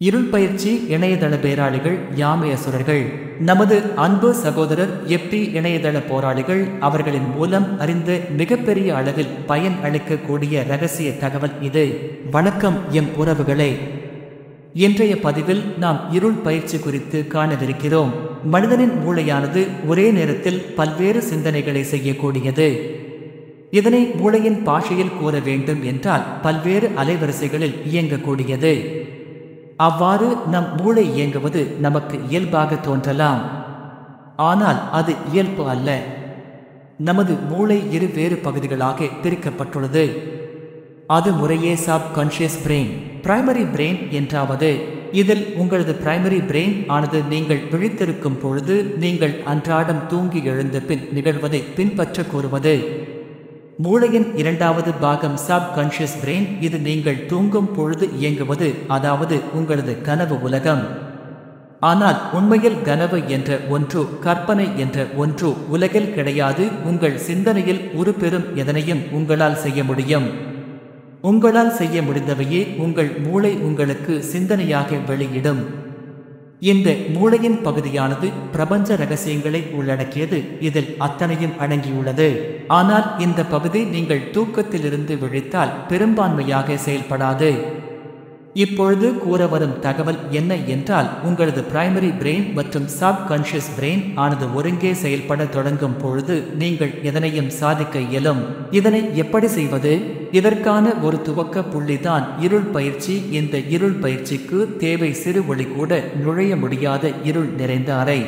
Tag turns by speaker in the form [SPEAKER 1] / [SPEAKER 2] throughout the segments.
[SPEAKER 1] இருள் பயிற்சி இணையதள பேராளிகள் யாமை அசுரர்கள் நமது அன்பு சகோதரர் எப்பி இணையதள போராளிகள் அவர்களின் மூலம் அறிந்த மிகப்பெரிய அளவில் பயன் அளிக்கக்கூடிய ரகசிய தகவல் இது வணக்கம் எம் உறவுகளே இன்றைய பதிவில் நாம் இருள் பயிற்சி குறித்து காணவிருக்கிறோம் மனிதனின் மூளையானது ஒரே நேரத்தில் பல்வேறு சிந்தனைகளை செய்யக்கூடியது இதனை மூளையின் பாஷையில் கூற வேண்டும் என்றால் பல்வேறு அலைவரிசைகளில் இயங்கக்கூடியது அவ்வாறு நம் மூளை இயங்குவது நமக்கு இயல்பாக தோன்றலாம் ஆனால் அது இயல்பு அல்ல நமது மூளை இரு வேறு பகுதிகளாக பிரிக்கப்பட்டுள்ளது அது முறையே subconscious brain primary brain என்றாவது இதில் உங்களது பிரைமரி பிரெயின் ஆனது நீங்கள் விழித்திருக்கும் பொழுது நீங்கள் அன்றாடம் தூங்கி எழுந்த பின் நிகழ்வதை பின்பற்ற கூறுவது மூளையின் இரண்டாவது பாகம் சப் கான்ஷியஸ் பிரெயின் இது நீங்கள் தூங்கும் பொழுது இயங்குவது அதாவது உங்களது கனவு உலகம் ஆனால் உண்மையில் கனவு என்ற ஒன்று கற்பனை என்ற ஒன்று உலகில் கிடையாது உங்கள் சிந்தனையில் ஒரு பெரும் எதனையும் உங்களால் செய்ய முடியும் உங்களால் செய்ய முடிந்தவையே உங்கள் மூளை உங்களுக்கு சிந்தனையாக வெளியிடும் இந்த மூளையின் பகுதியானது பிரபஞ்ச ரகசியங்களை உள்ளடக்கியது இதில் அத்தனையும் அடங்கியுள்ளது ஆனால் இந்த பகுதி நீங்கள் தூக்கத்திலிருந்து விழித்தால் பெரும்பான்மையாக செயல்படாது இப்பொழுது கூற வரும் தகவல் என்ன என்றால் உங்களது பிரைமரி பிரெயின் மற்றும் சப் கான்ஷியஸ் பிரெயின் ஆனது ஒருங்கே செயல்பட தொடங்கும் பொழுது நீங்கள் எதனையும் சாதிக்க இயலும் இதனை எப்படி செய்வது இதற்கான ஒரு துவக்க புள்ளிதான் இருள் பயிற்சி இந்த இருள் பயிற்சிக்கு தேவை சிறு ஒளி கூட நுழைய முடியாத இருள் நிறைந்த அறை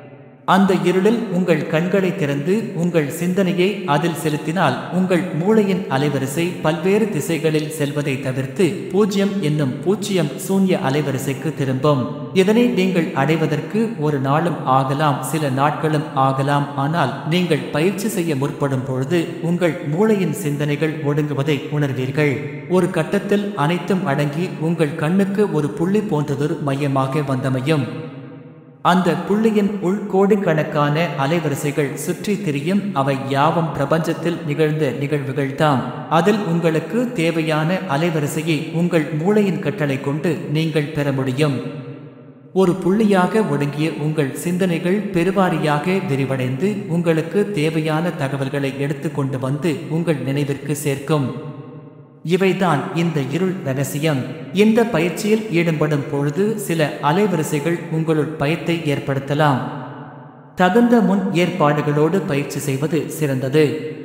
[SPEAKER 1] அந்த இருளில் உங்கள் கண்களை திறந்து உங்கள் சிந்தனையை அதில் செலுத்தினால் உங்கள் மூளையின் அலைவரிசை பல்வேறு திசைகளில் செல்வதை தவிர்த்து பூஜ்யம் என்னும் பூச்சியம் சூன்ய அலைவரிசைக்கு திரும்பும் இதனை நீங்கள் அடைவதற்கு ஒரு நாளும் ஆகலாம் சில நாட்களும் ஆகலாம் ஆனால் நீங்கள் பயிற்சி செய்ய முற்படும் பொழுது உங்கள் மூளையின் சிந்தனைகள் ஒடுங்குவதை உணர்வீர்கள் ஒரு கட்டத்தில் அனைத்தும் அடங்கி உங்கள் கண்ணுக்கு ஒரு புள்ளி போன்றதொரு மையமாக வந்தமையும் அந்த புள்ளியின் உள்கோடிக்கணக்கான அலைவரிசைகள் சுற்றி திரியும் அவை யாவும் பிரபஞ்சத்தில் நிகழ்ந்த நிகழ்வுகள்தாம் அதில் உங்களுக்கு தேவையான அலைவரிசையை உங்கள் மூளையின் கட்டளை கொண்டு நீங்கள் பெற முடியும் ஒரு புள்ளியாக ஒடுங்கிய உங்கள் சிந்தனைகள் பெருவாரியாக விரிவடைந்து உங்களுக்கு தேவையான தகவல்களை எடுத்துக்கொண்டு வந்து உங்கள் நினைவிற்கு சேர்க்கும் இவைதான் இந்த இருள் ரகசியம் இந்த பயிற்சியில் ஈடுபடும் பொழுது சில அலைவரிசைகள் உங்களுள் பயத்தை ஏற்படுத்தலாம் தகுந்த முன் ஏற்பாடுகளோடு பயிற்சி செய்வது சிறந்தது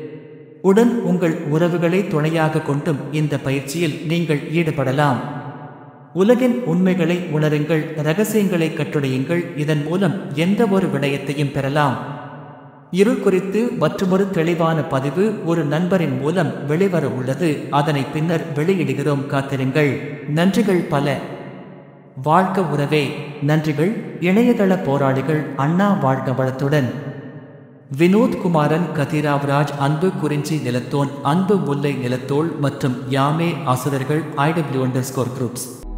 [SPEAKER 1] உடன் உங்கள் உறவுகளை துணையாக கொண்டும் இந்த பயிற்சியில் நீங்கள் ஈடுபடலாம் உலகின் உண்மைகளை உணருங்கள் ரகசியங்களை கட்டுடையுங்கள் இதன் மூலம் எந்த ஒரு விடயத்தையும் பெறலாம் இருள் குறித்து மற்றொரு தெளிவான பதிவு ஒரு நண்பரின் மூலம் வெளிவர உள்ளது அதனை பின்னர் வெளியிடுகிறோம் காத்திருங்கள் நன்றிகள் பல வாழ்க்க உறவே நன்றிகள் இணையதள போராளிகள் அண்ணா வாழ்க வளத்துடன் வினோத் குமாரன் கதிராவ்ராஜ் அன்பு குறிஞ்சி நிலத்தோன் அன்பு முல்லை நிலத்தோள் மற்றும் யாமே ஆசிரியர்கள் ஐடபிள்யூ அண்டர் ஸ்கோர் குரூப்ஸ்